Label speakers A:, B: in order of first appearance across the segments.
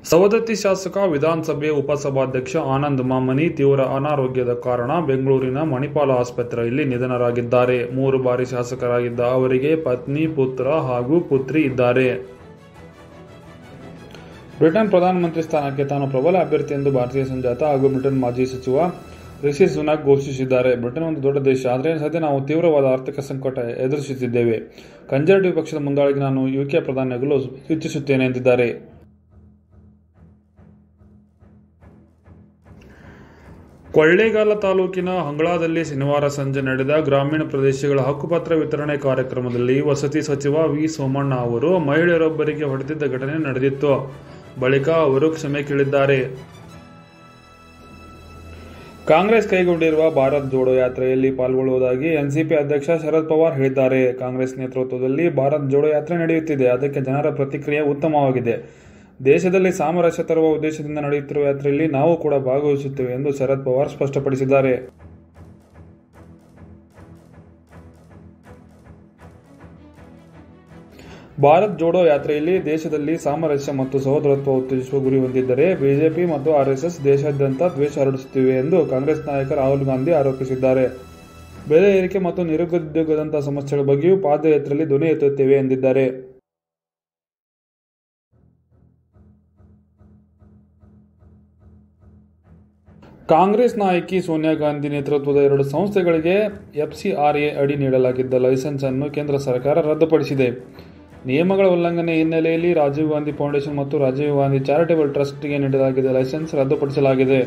A: ಸವದತ್ತಿ ಶಾಸಕ ವಿಧಾನಸಭೆ ಉಪಸಭಾಧ್ಯಕ್ಷ ಆನಂದ್ ಮಾಮನಿ ತೀವ್ರ ಅನಾರೋಗ್ಯದ ಕಾರಣ ಬೆಂಗಳೂರಿನ ಮಣಿಪಾಲ ಆಸ್ಪತ್ರೆಯಲ್ಲಿ ನಿಧನರಾಗಿದ್ದಾರೆ ಮೂರು ಬಾರಿ ಶಾಸಕರಾಗಿದ್ದ ಅವರಿಗೆ ಪತ್ನಿ ಪುತ್ರ ಹಾಗೂ ಪುತ್ರಿ ಇದ್ದಾರೆ ಬ್ರಿಟನ್ ಪ್ರಧಾನಮಂತ್ರಿ ಸ್ಥಾನಕ್ಕೆ ತಾನು ಪ್ರಬಲ ಅಭ್ಯರ್ಥಿ ಎಂದು ಭಾರತೀಯ ಸಂಜಾತ ಹಾಗೂ ಬ್ರಿಟನ್ ಮಾಜಿ ಸಚಿವ ರಿಷಿ ಸುನಾಕ್ ಘೋಷಿಸಿದ್ದಾರೆ ಬ್ರಿಟನ್ ಒಂದು ದೊಡ್ಡ ದೇಶ ಆದರೆ ಸದ್ಯ ನಾವು ತೀವ್ರವಾದ ಆರ್ಥಿಕ ಸಂಕಟ ಎದುರಿಸುತ್ತಿದ್ದೇವೆ ಕನ್ಸರ್ವೇಟಿವ್ ಪಕ್ಷದ ಮುಂದಾಳಿಗೆ ನಾನು ಯುಕೆ ಪ್ರಧಾನಿಯಾಗಲು ಇಚ್ಛಿಸುತ್ತೇನೆ ಎಂದಿದ್ದಾರೆ ಕೊಳ್ಳೇಗಾಲ ತಾಲೂಕಿನ ಹಂಗಳದಲ್ಲಿ ಶನಿವಾರ ಸಂಜೆ ನಡೆದ ಗ್ರಾಮೀಣ ಪ್ರದೇಶಗಳ ಹಕ್ಕುಪತ್ರ ವಿತರಣೆ ಕಾರ್ಯಕ್ರಮದಲ್ಲಿ ವಸತಿ ಸಚಿವ ವಿ ಸೋಮಣ್ಣ ಅವರು ಮಹಿಳೆಯರೊಬ್ಬರಿಗೆ ಹೊಡೆದಿದ್ದ ಘಟನೆ ನಡೆದಿತ್ತು ಬಳಿಕ ಅವರು ಕ್ಷಮೆ ಕೇಳಿದ್ದಾರೆ ಕಾಂಗ್ರೆಸ್ ಕೈಗೊಂಡಿರುವ ಭಾರತ್ ಜೋಡೋ ಯಾತ್ರೆಯಲ್ಲಿ ಪಾಲ್ಗೊಳ್ಳುವುದಾಗಿ ಎನ್ಸಿಪಿ ಅಧ್ಯಕ್ಷ ಶರದ್ ಪವಾರ್ ಹೇಳಿದ್ದಾರೆ ಕಾಂಗ್ರೆಸ್ ನೇತೃತ್ವದಲ್ಲಿ ಭಾರತ್ ಜೋಡೋ ಯಾತ್ರೆ ನಡೆಯುತ್ತಿದೆ ಅದಕ್ಕೆ ಜನರ ಪ್ರತಿಕ್ರಿಯೆ ಉತ್ತಮವಾಗಿದೆ ದೇಶದಲ್ಲಿ ಸಾಮರಸ್ಯ ತರುವ ಉದ್ದೇಶದಿಂದ ನಡೆಯುತ್ತಿರುವ ಯಾತ್ರೆಯಲ್ಲಿ ನಾವು ಕೂಡ ಭಾಗವಹಿಸುತ್ತೇವೆ ಎಂದು ಶರದ್ ಪವಾರ್ ಸ್ಪಷ್ಟಪಡಿಸಿದ್ದಾರೆ ಭಾರತ್ ಜೋಡೋ ಯಾತ್ರೆಯಲ್ಲಿ ದೇಶದಲ್ಲಿ ಸಾಮರಸ್ಯ ಮತ್ತು ಸಹೋದರತ್ವ ಉತ್ತೇಜಿಸುವ ಗುರಿ ಹೊಂದಿದ್ದರೆ ಬಿಜೆಪಿ ಮತ್ತು ಆರ್ಎಸ್ಎಸ್ ದೇಶಾದ್ಯಂತ ದ್ವೇಷ ಹರಡಿಸುತ್ತಿವೆ ಎಂದು ಕಾಂಗ್ರೆಸ್ ನಾಯಕ ರಾಹುಲ್ ಗಾಂಧಿ ಆರೋಪಿಸಿದ್ದಾರೆ ಬೆಲೆ ಏರಿಕೆ ಮತ್ತು ನಿರುದ್ಯೋಗದಂತಹ ಸಮಸ್ಯೆಗಳ ಬಗ್ಗೆಯೂ ಪಾದಯಾತ್ರೆಯಲ್ಲಿ ಧ್ವನಿ ಎತ್ತುತ್ತೇವೆ ಎಂದಿದ್ದಾರೆ ಕಾಂಗ್ರೆಸ್ ನಾಯಕಿ ಸೋನಿಯಾ ಗಾಂಧಿ ನೇತೃತ್ವದ ಎರಡು ಸಂಸ್ಥೆಗಳಿಗೆ ಎಫ್ಸಿಆರ್ಎ ಅಡಿ ನೀಡಲಾಗಿದ್ದ ಲೈಸೆನ್ಸ್ ಅನ್ನು ಕೇಂದ್ರ ಸರ್ಕಾರ ರದ್ದುಪಡಿಸಿದೆ ನಿಯಮಗಳ ಉಲ್ಲಂಘನೆ ಹಿನ್ನೆಲೆಯಲ್ಲಿ ರಾಜೀವ್ ಗಾಂಧಿ ಫೌಂಡೇಶನ್ ಮತ್ತು ರಾಜೀವ್ ಗಾಂಧಿ ಚಾರಿಟೇಬಲ್ ಟ್ರಸ್ಟ್ಗೆ ನೀಡಲಾಗಿದ್ದ ಲೈಸೆನ್ಸ್ ರದ್ದುಪಡಿಸಲಾಗಿದೆ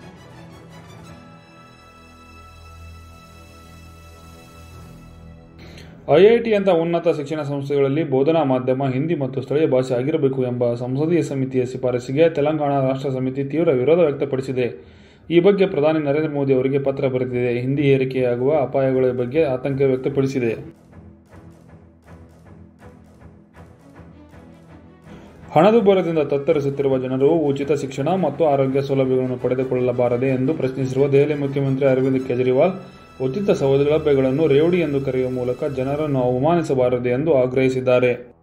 A: ಐಐಟಿಯಂತಹ ಉನ್ನತ ಶಿಕ್ಷಣ ಸಂಸ್ಥೆಗಳಲ್ಲಿ ಬೋಧನಾ ಮಾಧ್ಯಮ ಹಿಂದಿ ಮತ್ತು ಸ್ಥಳೀಯ ಭಾಷೆ ಆಗಿರಬೇಕು ಎಂಬ ಸಂಸದೀಯ ಸಮಿತಿಯ ಶಿಫಾರಸಿಗೆ ತೆಲಂಗಾಣ ರಾಷ್ಟ್ರ ಸಮಿತಿ ತೀವ್ರ ವಿರೋಧ ವ್ಯಕ್ತಪಡಿಸಿದೆ ಈ ಬಗ್ಗೆ ಪ್ರಧಾನಿ ನರೇಂದ್ರ ಮೋದಿ ಅವರಿಗೆ ಪತ್ರ ಬರೆದಿದೆ ಹಿಂದಿ ಏರಿಕೆಯಾಗುವ ಅಪಾಯಗಳ ಬಗ್ಗೆ ಆತಂಕ ವ್ಯಕ್ತಪಡಿಸಿದೆ ಹಣದುಬ್ಬರದಿಂದ ತತ್ತರಿಸುತ್ತಿರುವ ಜನರು ಉಚಿತ ಶಿಕ್ಷಣ ಮತ್ತು ಆರೋಗ್ಯ ಸೌಲಭ್ಯಗಳನ್ನು ಪಡೆದುಕೊಳ್ಳಬಾರದೆ ಎಂದು ಪ್ರಶ್ನಿಸಿರುವ ದೆಹಲಿ ಮುಖ್ಯಮಂತ್ರಿ ಅರವಿಂದ್ ಕೇಜ್ರಿವಾಲ್ ಉಚಿತ ಸೌಲಭ್ಯಗಳನ್ನು ರೇವಡಿ ಎಂದು ಕರೆಯುವ ಮೂಲಕ ಜನರನ್ನು ಅವಮಾನಿಸಬಾರದು ಎಂದು ಆಗ್ರಹಿಸಿದ್ದಾರೆ